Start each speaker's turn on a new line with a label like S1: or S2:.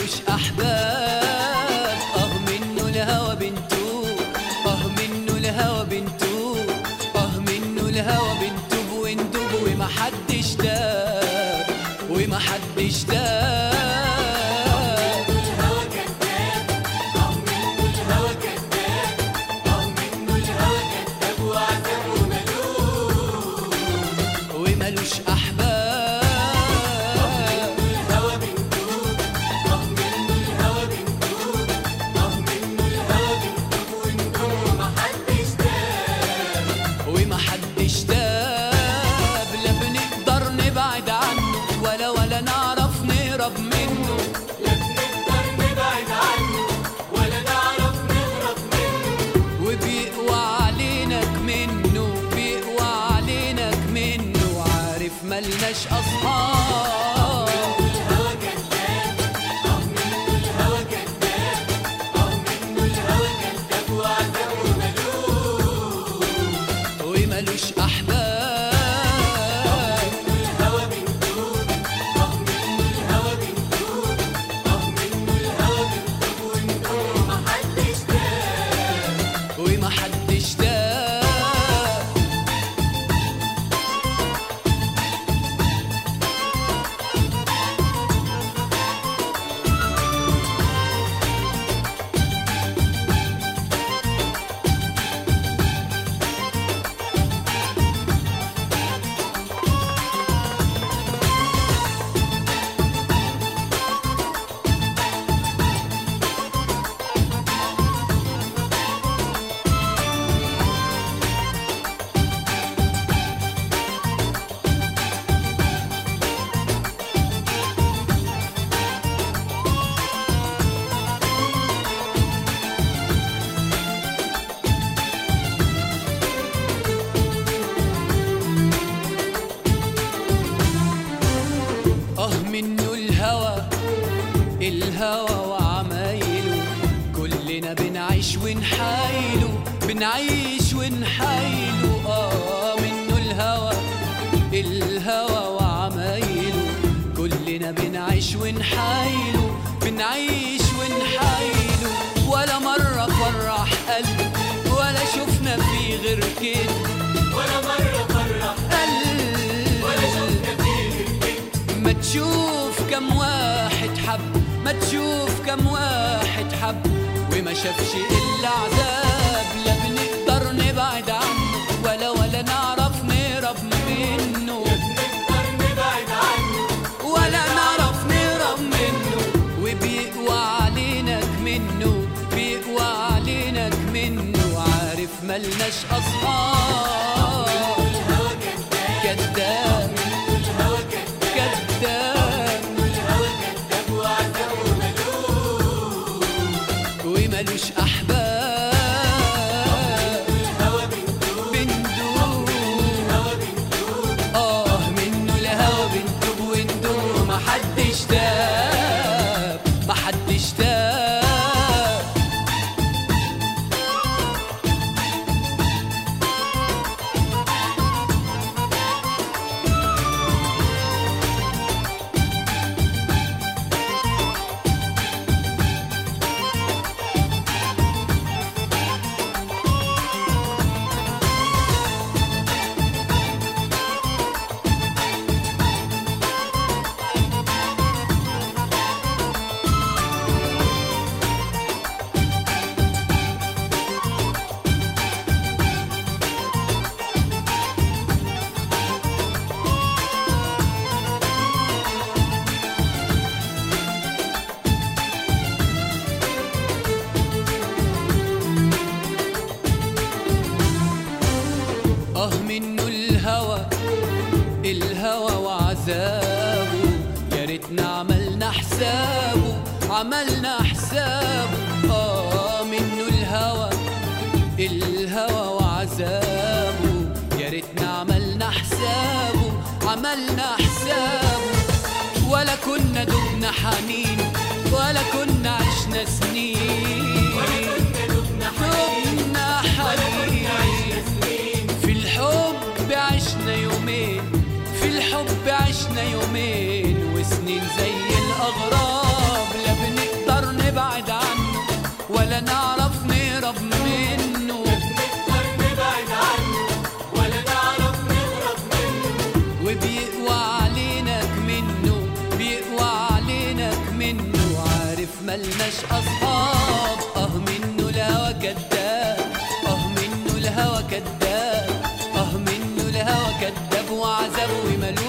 S1: ملوش احباب اه منه الهوى بنتو اه منه الهوى بنتو اه منه الهوى بنتوب وندوب ومحدش داب ومحدش داب
S2: الهوى كذاب اه منه الهوى كذاب اه منه الهوى كذاب وعذاب وملوم
S1: وملوش احباب
S2: الهوى بندوب اه منه الهوى بندوب اه منه الهوى بندوب وندوب ومحدش داب
S1: ومحدش داب لا بنقدر نبعد عنه ولا ولا نعرف نهرب منه
S2: لا بنقدر نبعد عنه ولا نعرف نهرب منه
S1: وبيقوى علينك منه بيقوى علينك منه عارف ملناش اصحاب
S2: الهوى كذاب اه منه الهوى كذاب اه منه الهوى كذاب وعذاب وملوم
S1: وملوش احباب
S2: الهوى بندوب اه منه الهوى بندوب اه منه الهوى بندوب وندوب ومحدش داب
S1: ومحدش داب اه منه الهوى الهوى وعمايله كلنا بنعيش ونحايله بنعيش ونحايله اه منه الهوى الهوى وعمايله كلنا بنعيش ونحايله بنعيش ونحايله ولا مرة فرح قلبه ولا شفنا فيه غير كده
S2: ولا مرة فرح
S1: قلب
S2: ولا شفنا فيه الكذب
S1: ما تشوف كم واحد حب ما تشوف كم واحد حب وما شافش الا عذاب لا بنقدر نبعد عنه ولا ولا نعرف نهرب منه
S2: نقدر نبعد عنه
S1: ولا نعرف نهرب منه وبيقوى علينك منه بيقوى علينك منه عارف ملناش اصحاب
S2: الهوى كذاب
S1: كذاب
S2: الهوى كذاب
S1: كذاب
S2: الهوى كذاب وعذاب وملوم
S1: وملوش احباب
S2: الهوى بندوب
S1: بندوب
S2: الهوى بندوب
S1: اه منه الهوى بندوب وندوب محدش تاب محدش تاب اه منه الهوى الهوى وعذابه يا ريتنا عملنا حسابه عملنا حسابه اه منه الهوى الهوى وعذابه يا ريتنا عملنا حسابه عملنا حسابه ولا كنا دبنا حنين ولا كنا عشنا سنين
S2: كنا دبنا حنين
S1: دبنا حنين
S2: عشنا سنين
S1: في الحب عشنا يومين في الحب عشنا يومين وسنين زي الأغراب لا بنقدر بلاش أصحاب اه منه الهوى كداب اه منه الهوى كداب اه منه الهوى كداب وعذاب وملوش